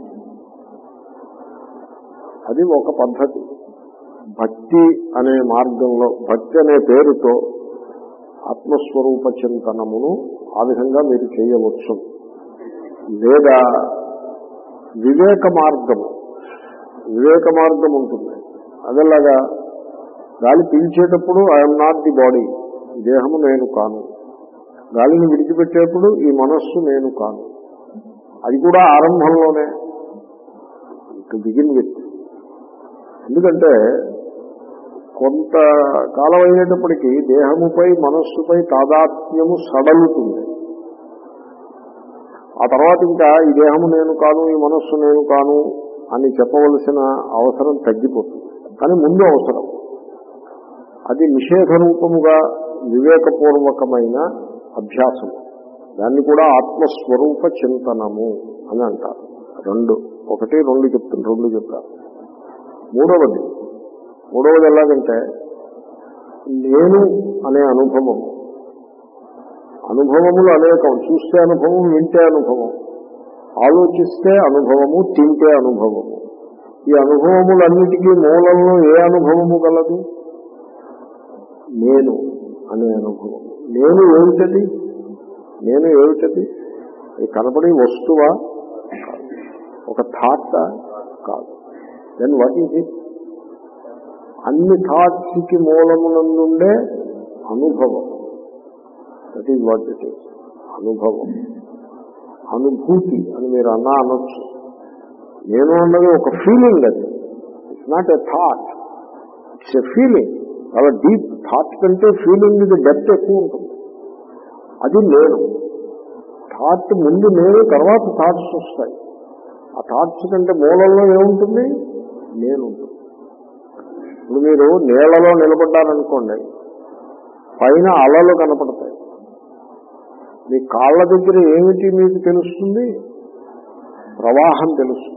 అది ఒక పద్ధతి భక్తి అనే మార్గంలో భక్తి అనే పేరుతో ఆత్మస్వరూప చింతనమును ఆ విధంగా మీరు చేయవచ్చు లేదా వివేక మార్గము వివేక మార్గం ఉంటుంది అదేలాగా గాలి పీల్చేటప్పుడు ఐఎమ్ నాట్ ది బాడీ దేహము నేను కాను గాలిని విడిచిపెట్టేప్పుడు ఈ మనస్సు నేను కాను అది కూడా ఆరంభంలోనే టు బిగిన్ విత్ ఎందుకంటే కొంత కాలం అయ్యేటప్పటికీ దేహముపై మనస్సుపై తాదాత్మ్యము సడలుతుంది ఆ తర్వాత ఇంకా ఈ దేహము నేను కాను ఈ మనస్సు నేను కాను అని చెప్పవలసిన అవసరం తగ్గిపోతుంది కానీ ముందు అవసరం అది నిషేధ రూపముగా వివేకపూర్వకమైన అభ్యాసం దాన్ని కూడా ఆత్మస్వరూప చింతనము అని అంటారు రెండు ఒకటి రెండు చెప్తుంది రెండు చెప్తారు మూడవది మూడవది ఎలాగంటే నేను అనే అనుభవం అనుభవములు అనేకం చూస్తే అనుభవం వింటే అనుభవం ఆలోచిస్తే అనుభవము తింటే అనుభవము ఈ అనుభవములన్నిటికీ మూలంలో ఏ అనుభవము గలదు నేను అనే అనుభవం నేను ఏమిటది నేను ఏమిటది ఇది కనపడే వస్తువా ఒక థాట్ కాదు దెన్ వాట్ ఈజ్ ఇట్ అన్ని థాట్స్ కి మూలమునందుండే అనుభవం that is what it is అనుభవం అనుభూతి అని మీరు అన్నా అనొచ్చు నేను అన్నది ఒక ఫీలింగ్ అది it's not a thought it's a feeling చాలా డీప్ థాట్ కంటే ఫీలింగ్ ఇది డెప్త్ ఎక్కువ ఉంటుంది అది నేను థాట్ ముందు నేను తర్వాత థాట్స్ వస్తాయి ఆ థాట్స్ కంటే మూలంలో ఏముంటుంది నేను ఉంటుంది ఇప్పుడు మీరు నీళ్లలో నిలబడ్డారనుకోండి పైన అలలు కనపడతాయి మీ కాళ్ళ దగ్గర ఏమిటి మీకు తెలుస్తుంది ప్రవాహం తెలుస్తుంది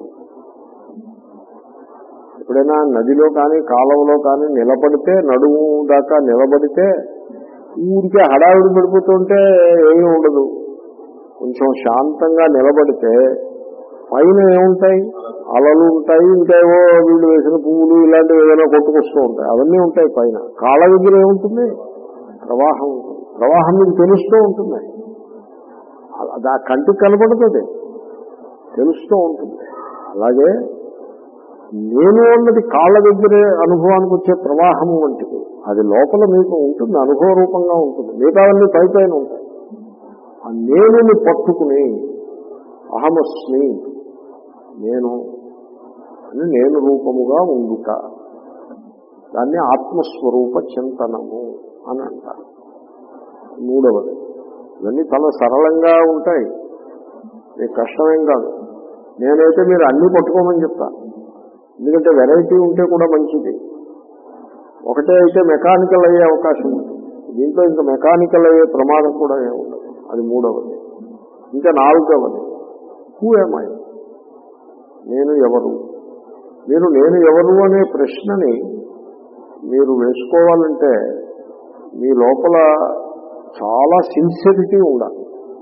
ఎప్పుడైనా నదిలో కానీ కాలువలో కానీ నిలబడితే నడుము దాకా నిలబడితే ఊరికే హడావిడి పడిపోతుంటే ఏమీ ఉండదు కొంచెం శాంతంగా నిలబడితే పైన ఏముంటాయి అలలు ఉంటాయి ఇంకేవో వీళ్ళు వేసిన పువ్వులు ఇలాంటివి ఏదైనా కొట్టుకొస్తూ ఉంటాయి అవన్నీ ఉంటాయి పైన కాళ్ళ దగ్గర ఏముంటుంది ప్రవాహం ఉంటుంది ప్రవాహం మీకు తెలుస్తూ ఉంటుంది అది ఆ కంటికి కనబడుతుంది తెలుస్తూ ఉంటుంది అలాగే నేను అన్నది కాళ్ళ దగ్గరే అనుభవానికి వచ్చే ప్రవాహం వంటిది అది లోపల మీకు ఉంటుంది అనుభవ రూపంగా ఉంటుంది మిగతావన్నీ పై పైన ఉంటాయి ఆ నేనుని పట్టుకుని అహమస్మి నేను అని నేను రూపముగా ఉండుట దాన్ని ఆత్మస్వరూప చింతనము అని అంటారు మూడవది ఇవన్నీ చాలా సరళంగా ఉంటాయి మీకు కష్టమేం కాదు నేనైతే మీరు అన్ని పట్టుకోమని చెప్తాను ఎందుకంటే వెరైటీ ఉంటే కూడా మంచిది ఒకటే అయితే మెకానికల్ అయ్యే అవకాశం ఉంది దీంట్లో ఇంకా మెకానికల్ అయ్యే ప్రమాదం కూడా ఏమి ఉండదు అది మూడవది ఇంకా నాలుగవది హూ ఏమై నేను ఎవరు మీరు నేను ఎవరు అనే ప్రశ్నని మీరు వేసుకోవాలంటే మీ లోపల చాలా సిన్సిరిటీ ఉండాలి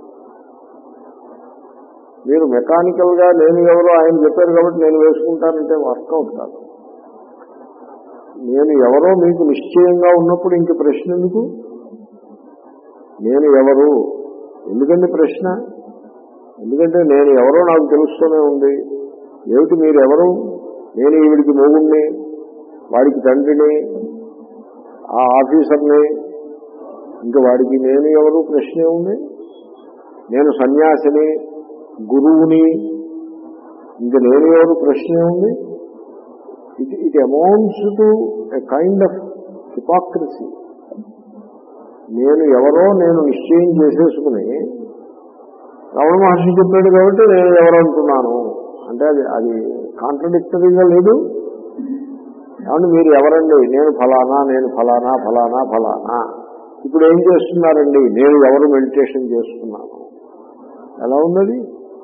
మీరు మెకానికల్ గా నేను ఎవరో ఆయన చెప్పారు కాబట్టి నేను వేసుకుంటానంటే వర్కౌట్ కాదు నేను ఎవరో మీకు నిశ్చయంగా ఉన్నప్పుడు ఇంక ప్రశ్న ఎందుకు నేను ఎవరు ఎందుకండి ప్రశ్న ఎందుకంటే నేను ఎవరో నాకు తెలుస్తూనే ఉంది ఏమిటి మీరు ఎవరు నేను ఈవిడికి మొగుణ్ణి వాడికి తండ్రిని ఆ ఆఫీసర్ని ఇంకా వాడికి నేను ఎవరు ప్రశ్నే ఉంది నేను సన్యాసిని గురువుని ఇంకా నేను ఎవరు ప్రశ్నే ఉంది it it amounts to a kind of hypocrisy నేను ఎవరో నేను నిశ్చయం చేసేసుకుని రమణ మహర్షి చెప్పాడు కాబట్టి నేను ఎవరు అంటున్నాను అంటే అది అది కాంట్రడిక్టరీగా లేదు ఏమంటే మీరు ఎవరండి నేను ఫలానా నేను ఫలానా ఫలానా ఫలానా ఇప్పుడు ఏం చేస్తున్నారండి నేను ఎవరు మెడిటేషన్ చేస్తున్నాను ఎలా ఉన్నది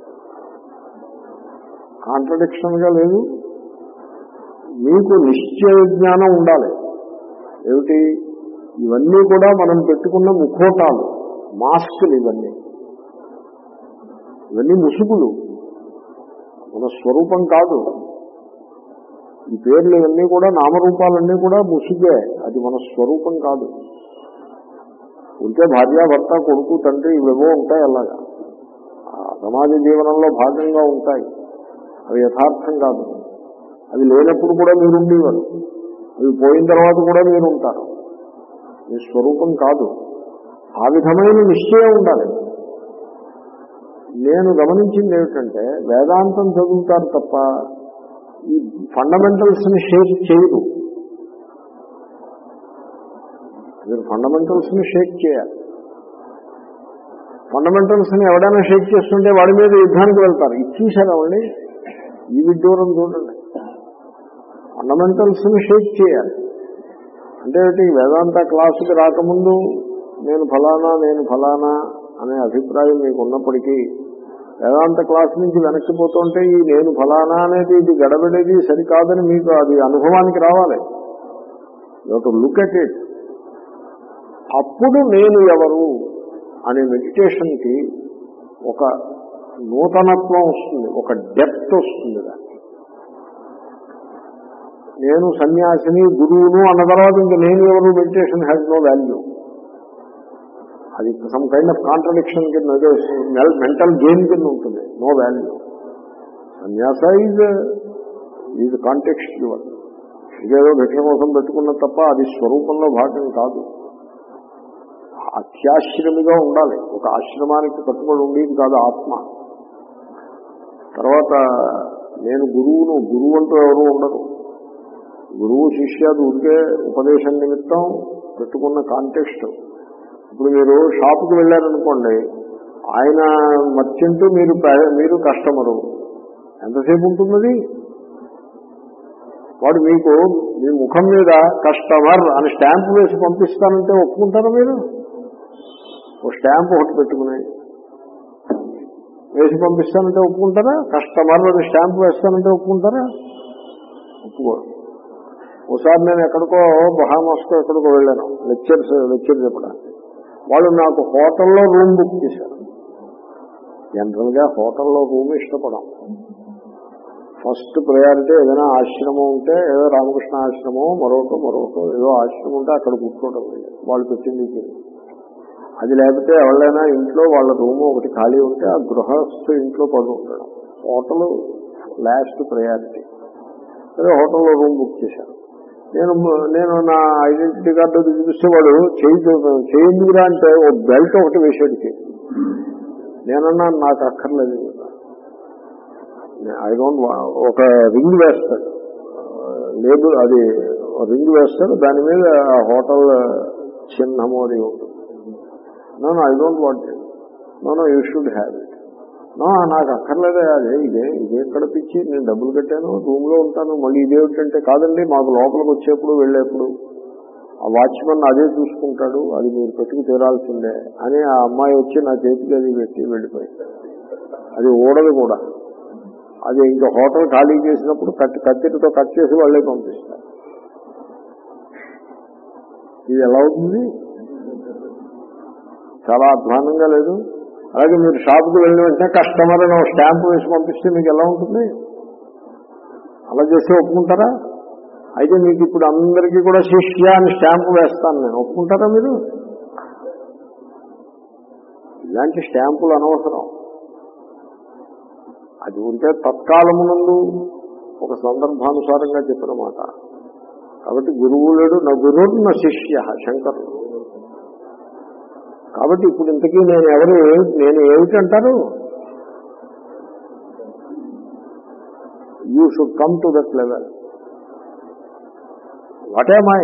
కాంట్రడిక్షన్ గా లేదు మీకు నిశ్చయ జ్ఞానం ఉండాలి ఏమిటి ఇవన్నీ కూడా మనం పెట్టుకున్న ముఖోటాలు మాస్కులు ఇవన్నీ ఇవన్నీ ముసుగులు మన స్వరూపం కాదు ఈ పేర్లు ఇవన్నీ కూడా నామరూపాలన్నీ కూడా ముసుగే అది మన స్వరూపం కాదు ఉంటే భార్య భర్త కొడుకు తండ్రి ఇవేవో ఉంటాయి అలాగా ఆ సమాజ జీవనంలో భాగంగా ఉంటాయి అవి యథార్థం కాదు అవి లేనప్పుడు కూడా మీరు ఉండేవారు అవి పోయిన తర్వాత కూడా మీరు ఉంటారు మీ స్వరూపం కాదు ఆ విధమైన నిశ్చయం ఉండాలి నేను గమనించింది ఏమిటంటే వేదాంతం చదువుతారు తప్ప ఈ ఫండమెంటల్స్ ని షేక్ చేయరు మీరు ఫండమెంటల్స్ ని షేక్ చేయాలి ఫండమెంటల్స్ ని ఎవడైనా షేక్ చేస్తుంటే వాడి మీద యుద్ధానికి వెళ్తారు ఇది చూశారా అండి ఈ విడ్డూరం చూడండి ఫండమెంటల్స్ ని షేక్ చేయాలి అంటే ఏంటి వేదాంత క్లాసుకి రాకముందు నేను ఫలానా నేను ఫలానా అనే అభిప్రాయం మీకు ఉన్నప్పటికీ వేదాంత క్లాస్ నుంచి వెనక్కిపోతుంటే ఈ నేను ఫలానా అనేది ఇది గడబడేది సరికాదని మీకు అది అనుభవానికి రావాలి టు లుక్ అట్ ఇట్ అప్పుడు నేను ఎవరు అనే మెడిటేషన్ కి ఒక నూతనత్వం వస్తుంది ఒక డెప్త్ వస్తుంది దానికి నేను సన్యాసిని గురువును అన్న తర్వాత ఇంక నేను ఎవరు మెడిటేషన్ హ్యాస్ నో వాల్యూ అది సమ్ కైండ్ ఆఫ్ కాంట్రడిక్షన్ కింద మెంటల్ గేమ్ కింద ఉంటుంది నో వాల్యూ సన్యాస ఈజ్ ఈజ్ కాంటెక్స్చువల్ ఇదేదో భిక్ష కోసం పెట్టుకున్న తప్ప అది స్వరూపంలో భాగం కాదు అత్యాశ్రమిగా ఉండాలి ఒక ఆశ్రమానికి కట్టుబడి ఉండేది కాదు ఆత్మ తర్వాత నేను గురువును గురువు అంటూ ఎవరు ఉండరు గురువు శిష్యాది ఉడికే ఉపదేశం నిమిత్తం పెట్టుకున్న కాంటెక్స్ట్ ఇప్పుడు మీరు షాపుకి వెళ్ళారనుకోండి ఆయన మర్చెంట్ మీరు ప్ర- మీరు కస్టమరు ఎంతసేపు ఉంటున్నది వాడు మీకు మీ ముఖం మీద కస్టమర్ అని స్టాంప్ వేసి పంపిస్తానంటే ఒప్పుకుంటారా మీరు ఓ స్టాంప్ ఒకటి పెట్టుకుని వేసి పంపిస్తానంటే ఒప్పుకుంటారా కస్టమర్ అని స్టాంప్ వేస్తానంటే ఒప్పుకుంటారా ఒప్పుకోరు ఒకసారి నేను ఎక్కడికో బహామాస్కో ఎక్కడికో వెళ్ళాను లెక్చర్స్ లెక్చర్ చెప్పడానికి వాళ్ళు నాకు హోటల్లో రూమ్ బుక్ చేశారు జనరల్ గా హోటల్లో రూమ్ ఇష్టపడం ఫస్ట్ ప్రయారిటీ ఏదైనా ఆశ్రమం ఉంటే ఏదో రామకృష్ణ ఆశ్రమం మరొకటో మరొకటో ఏదో ఆశ్రమం ఉంటే అక్కడ కూర్చోవడం వాళ్ళు పెట్టింది తిని. అది లేకపోతే ఎవరైనా ఇంట్లో వాళ్ళ రూమ్ ఒకటి ఖాళీ ఉంటే ఆ గృహస్థు ఇంట్లో పడి ఉండడం హోటల్ లాస్ట్ ప్రయారిటీ అదే హోటల్లో రూమ్ బుక్ చేశాను నేను నేను నా ఐడెంటిటీ కార్డు చూపిస్తే వాడు చేయి చేయిందిరా అంటే ఓ బెల్ట్ ఒకటి వేసాడు చేయి నేనన్నా నాకు అక్కర్లేదు ఐ డోంట్ ఒక రింగ్ వేస్తాడు లేబుల్ అది రింగ్ వేస్తాడు దాని మీద ఆ హోటల్ చిహ్నము అది ఉంటుంది no I don't want it no no you should have it no నాకు అక్కర్లేదే అదే ఇదే ఇదే ఎక్కడ పిచ్చి నేను డబ్బులు కట్టాను రూమ్ లో ఉంటాను మళ్ళీ ఇదేమిటంటే కాదండి మాకు లోపలికి వచ్చేప్పుడు వెళ్ళేప్పుడు ఆ వాచ్మెన్ అదే చూసుకుంటాడు అది మీరు పెట్టుకు తీరాల్సిందే అని ఆ అమ్మాయి వచ్చి నా చేతికి అది పెట్టి వెళ్ళిపోయింది అది ఊడదు కూడా అది ఇంకా హోటల్ ఖాళీ చేసినప్పుడు కత్తి కత్తితో కట్ చేసి వాళ్ళే పంపిస్తారు ఇది ఎలా అవుతుంది చాలా అధ్వానంగా లేదు అలాగే మీరు షాప్కి వెళ్ళిన వెంటనే కస్టమర్ అని స్టాంప్ వేసి పంపిస్తే మీకు ఎలా ఉంటుంది అలా చేసి ఒప్పుకుంటారా అయితే మీకు ఇప్పుడు అందరికీ కూడా శిష్య అని స్టాంపు వేస్తాను నేను ఒప్పుకుంటారా మీరు ఇలాంటి స్టాంపులు అనవసరం అది ఉంటే తత్కాలమునందు ఒక సందర్భానుసారంగా చెప్పిన మాట కాబట్టి గురువు లేడు నా గురువు నా శిష్య శంకరుడు కాబట్టి ఇప్పుడు ఇంతకీ నేను ఎవరు నేను ఏమిటంటారు you should come to that level what my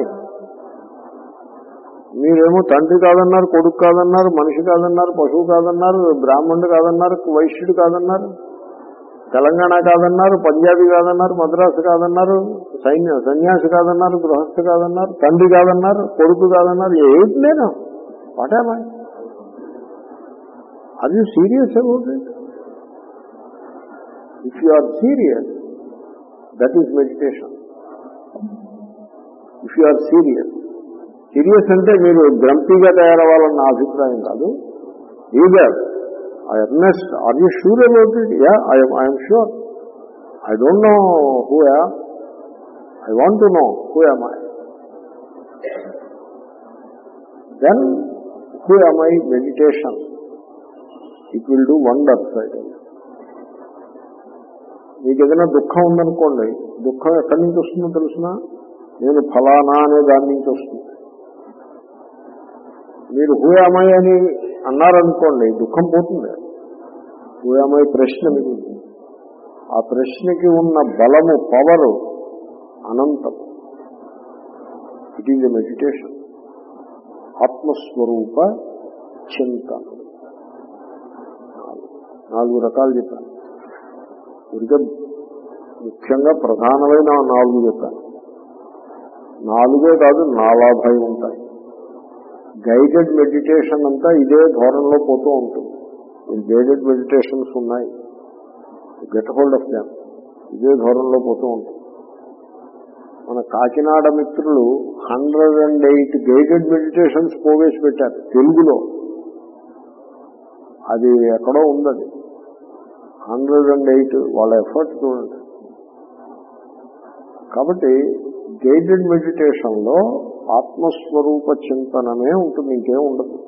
మీరేమో తండ్రి కాదన్నారు కొడుకు కాదన్నారు మనిషి కాదన్నారు పశువు కాదన్నారు బ్రాహ్మణుడు కాదన్నారు వైశ్యుడు కాదన్నారు తెలంగాణ కాదన్నారు పంజాబీ కాదన్నారు మద్రాసు కాదన్నారు సైన్య సన్యాసి కాదన్నారు గృహస్థు కాదన్నారు తండ్రి కాదన్నారు కొడుకు కాదన్నారు ఏంటి నేను వాటేమా అది serious about it if you are serious that is meditation if you are serious serious అంటే మీరు గ్రంథిగా తయారవ్వాలన్న నా అభిప్రాయం కాదు eager I earnest are you sure about it yeah I'm sure I don't know who yeah I want to know who am I then who am I meditation it will do wonders అయితే మీకు ఏదైనా దుఃఖం ఉందనుకోండి దుఃఖం ఎక్కడి నుంచి వస్తుందో తెలుసిన నేను ఫలానా అనే దాని నుంచి వస్తుంది మీరు హూయామై అని అన్నారనుకోండి దుఃఖం పోతుంది హూయామై ప్రశ్న మీకు ఆ ప్రశ్నకి ఉన్న బలము పవరు అనంతం ఇట్ ఈజ్ ఎ మెడిటేషన్ ఆత్మస్వరూప చింతన నాలుగు రకాలు చెప్పాను ఇంకా ముఖ్యంగా ప్రధానమైన నాలుగు చెప్పాను నాలుగే కాదు నాలాభై ఉంటాయి గైడెడ్ మెడిటేషన్ అంతా ఇదే ధోరణిలో పోతూ ఉంటుంది గైడెడ్ మెడిటేషన్స్ ఉన్నాయి గెట్ హోల్డ్ ఆఫ్ దామ్ ఇదే ధోరణిలో పోతూ ఉంటుంది మన కాకినాడ మిత్రులు hundred and eight guided meditations పోవేసి పెట్టారు తెలుగులో అది ఎక్కడో ఉందది హండ్రెడ్ అండ్ ఎయిట్ వాళ్ళ ఎఫర్ట్ చూడండి కాబట్టి గైడెడ్ మెడిటేషన్ లో ఆత్మస్వరూప చింతనమే ఉంటుంది ఇంకేం ఉండదు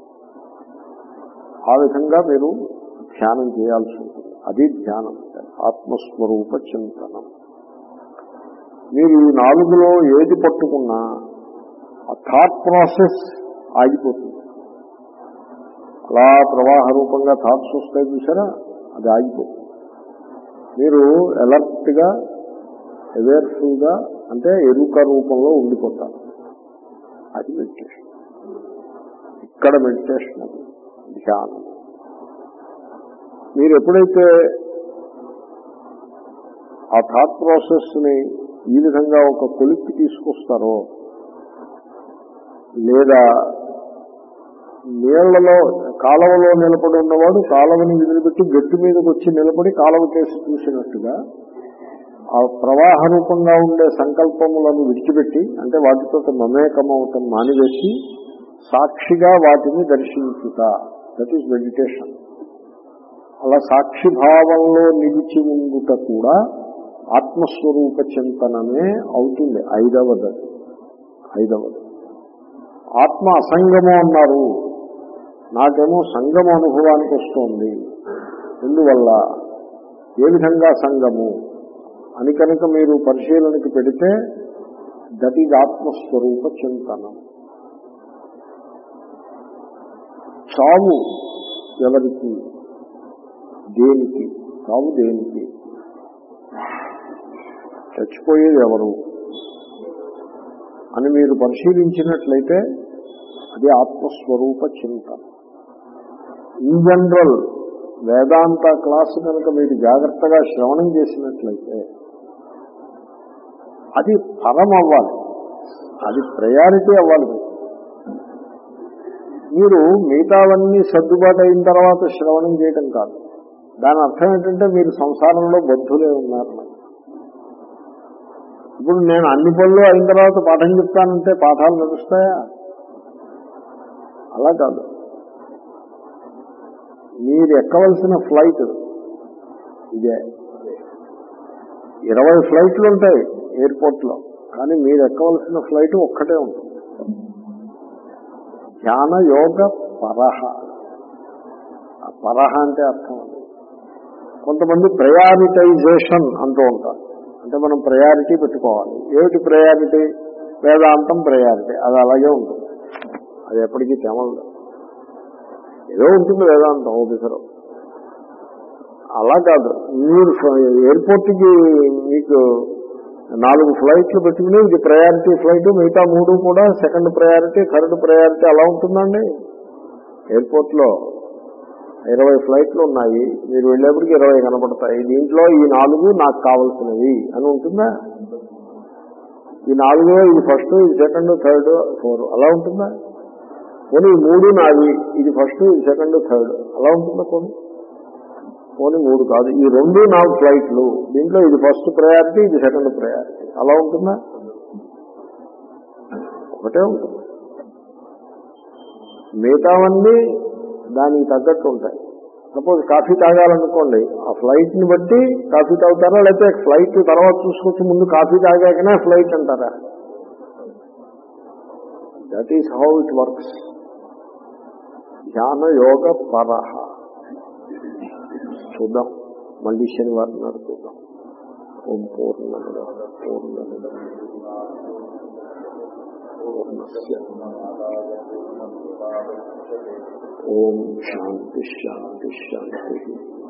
ఆ విధంగా మీరు ధ్యానం చేయాల్సి ఉంటుంది అది ధ్యానం ఆత్మస్వరూప చింతనం మీరు ఈ నాలుగులో ఏది పట్టుకున్నా ఆ థాట్ ప్రాసెస్ ఆగిపోతుంది అలా ప్రవాహ రూపంగా థాట్స్ వస్తాయి చూసారా అది ఆగిపోతుంది మీరు అలర్ట్ గా అవేర్ఫుల్ గా అంటే ఎరుక రూపంలో ఉండిపోతారు అది మెడిటేషన్ ఇక్కడ మెడిటేషన్ అది ధ్యానం మీరు ఎప్పుడైతే ఆ థాట్ ప్రాసెస్ ని ఈ విధంగా ఒక కొలిక్కి తీసుకొస్తారో లేదా నీళ్లలో కాలవలో నిలబడి ఉన్నవాడు కాలవని వదిలిపెట్టి గట్టు మీదకి వచ్చి నిలబడి కాలవ కేసు చూసినట్టుగా ఆ ప్రవాహ రూపంగా ఉండే సంకల్పములను విడిచిపెట్టి అంటే వాటితో మమేకమవటం మానివేసి సాక్షిగా వాటిని దర్శించుట దట్ ఈస్ మెడిటేషన్ అలా సాక్షి భావంలో నిలిచి ఉండుట కూడా ఆత్మస్వరూప చింతనమే అవుతుంది ఐదవది ఐదవది ఆత్మ అసంగము అన్నారు నాకేమో సంగము అనుభవానికి వస్తోంది ఎందువల్ల ఏ విధంగా సంగము అని కనుక మీరు పరిశీలనకి పెడితే దట్ ఈజ్ ఆత్మస్వరూప చింతనం చావు ఎవరికి దేనికి చావు దేనికి చచ్చిపోయేది ఎవరు అని మీరు పరిశీలించినట్లయితే అది ఆత్మస్వరూప చింతన ఇన్ జనరల్ వేదాంత క్లాసు కనుక మీరు జాగ్రత్తగా శ్రవణం చేసినట్లయితే అది పరం అవ్వాలి అది ప్రయారిటీ అవ్వాలి మీకు. మీరు మిగతావన్నీ సర్దుబాటు అయిన తర్వాత శ్రవణం చేయటం కాదు దాని అర్థం ఏంటంటే మీరు సంసారంలో బద్ధులే ఉన్నారు ఇప్పుడు నేను అన్ని పనులు అయిన తర్వాత పాఠం చెప్తానంటే పాఠాలు నడుస్తాయా అలా కాదు మీరు ఎక్కవలసిన ఫ్లైట్ ఇదే ఇరవై ఫ్లైట్లు ఉంటాయి ఎయిర్పోర్ట్ లో కానీ మీరు ఎక్కవలసిన ఫ్లైట్ ఒక్కటే ఉంటుంది ధ్యాన యోగ పరహ ఆ పరహ అంటే అర్థం అది కొంతమంది ప్రయారిటైజేషన్ అంటూ ఉంటారు అంటే మనం ప్రయారిటీ పెట్టుకోవాలి ఏమిటి ప్రయారిటీ వేదాంతం ప్రయారిటీ అది అలాగే ఉంటుంది అది ఎప్పటికీ తెమలదు ఏదో ఉంటుంది వేదాంతం ఓపెసరు అలా కాదు మీరు ఎయిర్పోర్ట్కి మీకు నాలుగు ఫ్లైట్లు పెట్టుకుని ఇది ప్రయారిటీ ఫ్లైట్ మిగతా మూడు కూడా సెకండ్ ప్రయారిటీ థర్డ్ ప్రయారిటీ అలా ఉంటుందండి ఎయిర్పోర్ట్ లో ఇరవై ఫ్లైట్లు ఉన్నాయి మీరు వెళ్ళేప్పటికి ఇరవై కనపడతాయి దీంట్లో ఈ నాలుగు నాకు కావలసినవి అని ఉంటుందా ఈ నాలుగు ఇది ఫస్ట్ ఇది సెకండ్ థర్డ్ ఫోర్ అలా ఉంటుందా పోనీ ఈ మూడు నావి ఇది ఫస్ట్ ఇది సెకండ్ థర్డ్ అలా ఉంటుందా పోనీ పోనీ మూడు కాదు ఈ రెండు నాలుగు ఫ్లైట్లు దీంట్లో ఇది ఫస్ట్ ప్రయారిటీ ఇది సెకండ్ ప్రయారిటీ అలా ఉంటుందా ఒకటే ఉంటుంది మిగతావన్నీ దానికి తగ్గట్టు ఉంటాయి సపోజ్ కాఫీ తాగాలనుకోండి ఆ ఫ్లైట్ ని బట్టి కాఫీ తాగుతారా లేకపోతే ఫ్లైట్ తర్వాత చూసుకొచ్చి ముందు కాఫీ తాగాకనే ఫ్లైట్ అంటారా that is how it works ధ్యాన యోగ పరహ చూద్దాం మళ్ళీ శనివారం నాడు చూద్దాం ఓం పూర్ణముద పూర్ణముద పూర్ణస్య ఓం శాంతి శాంతి శాంతి